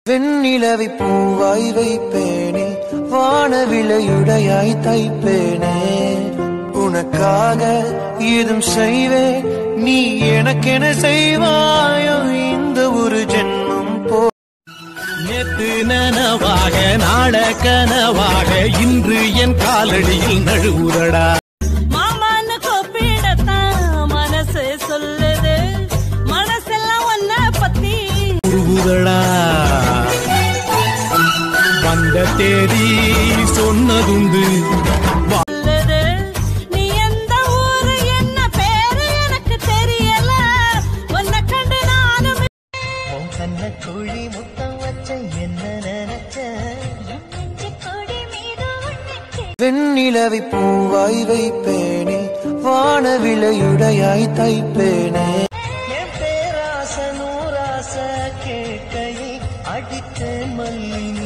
வெண்ணிலவை பூவாய் வைப்பேனே வானவிலையுடையாய் தைப்பேனே உனக்காக ஏதும் செய்வேன் நீ எனக்கென செய்வாயோ இந்த ஒரு ஜென்மம் போ நேத்து நனவாக நாள கனவாக இன்று என் காலடியில் நழுவுதடா மாமான்னு கூப்பிடத்தான் மனசு சொல்லுது மனசெல்லாம் ஒன்ன பத்தி உருவுதடா வந்த தேதி சொன்னதுண்டு சொல்லுது நீ எந்த ஊரு என்ன பேரு எனக்கு தெரியல உன்னை கண்டு நானும் கண்ணக்குழி முத்தம் வச்ச என்ன நினைச்ச வெண்ணிலவை பூவாய் வைப்பேனே வானவிலையுடையாய் தைப்பேனே என் பேராச நூறாச கேட்கையை அடித்த மல்லி